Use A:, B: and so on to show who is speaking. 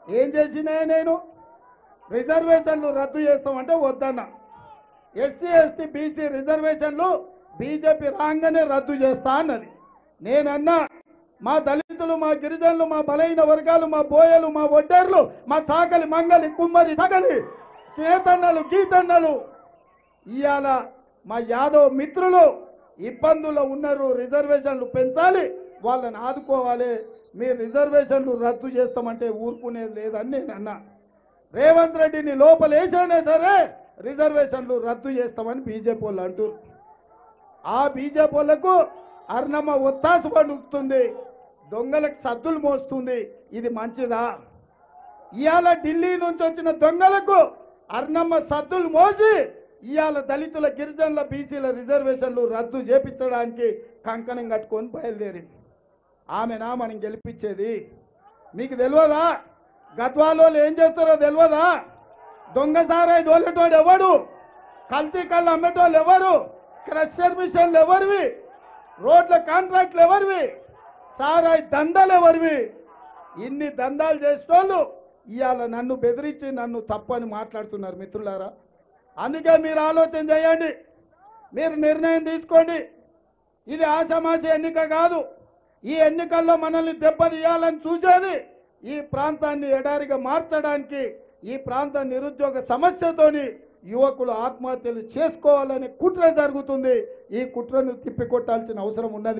A: ఏం చేసినా నేను రిజర్వేషన్లు రద్దు చేస్తామంటే వద్దన్నా ఎస్సీ ఎస్టీ బీసీ రిజర్వేషన్లు బీజేపీ రాగానే రద్దు చేస్తా అన్నది నేనన్నా మా దళితులు మా గిరిజనులు మా బలైన వర్గాలు మా బోయలు మా ఒడ్డర్లు మా చాకలి మంగలి కుమ్మరి సగలి చేతన్నలు గీతన్నలు ఇవాళ మా యాదవ్ మిత్రులు ఇబ్బందుల్లో ఉన్నారు రిజర్వేషన్లు పెంచాలి వాళ్ళని ఆదుకోవాలి మీరు రిజర్వేషన్లు రద్దు చేస్తామంటే ఊరుకునేది లేదని నేను అన్నా రేవంత్ రెడ్డిని లోపల వేసానే సరే రిజర్వేషన్లు రద్దు చేస్తామని బీజేపీ వాళ్ళు అంటారు ఆ బీజేపీ వాళ్ళకు అర్ణమ్మ ఒత్తాసు పలుకుతుంది దొంగలకు సద్దులు మోస్తుంది ఇది మంచిదా ఇవాళ ఢిల్లీ నుంచి వచ్చిన దొంగలకు అర్ణమ్మ సద్దులు మోసి ఇవాళ దళితుల గిరిజనుల బీసీల రిజర్వేషన్లు రద్దు చేపించడానికి కంకణం కట్టుకొని బయలుదేరింది ఆమెనా మనం గెలిపించేది మీకు తెలియదా గద్వాలో ఏం చేస్తారో తెలియదా దొంగ సారాయి దోలేటోడు ఎవడు కల్తీ కళ్ళు అమ్మేటోళ్ళు ఎవరు క్రషర్ మిషన్లు ఎవరివి రోడ్ల కాంట్రాక్ట్లు ఎవరివి సారాయి దందాలు ఎవరివి ఇన్ని దందాలు చేసేటోళ్ళు ఇవాళ నన్ను బెదిరించి నన్ను తప్పని మాట్లాడుతున్నారు మిత్రులారా అందుకే మీరు ఆలోచన చేయండి మీరు నిర్ణయం తీసుకోండి ఇది ఆషామాషి ఎన్నిక కాదు ఈ ఎన్నికల్లో మనల్ని దెబ్బతీయాలని చూసేది ఈ ప్రాంతాన్ని ఎడారిగా మార్చడానికి ఈ ప్రాంత నిరుద్యోగ సమస్యతోని యువకులు ఆత్మహత్యలు చేసుకోవాలనే కుట్ర జరుగుతుంది ఈ కుట్రను తిప్పికొట్టాల్సిన అవసరం ఉన్నది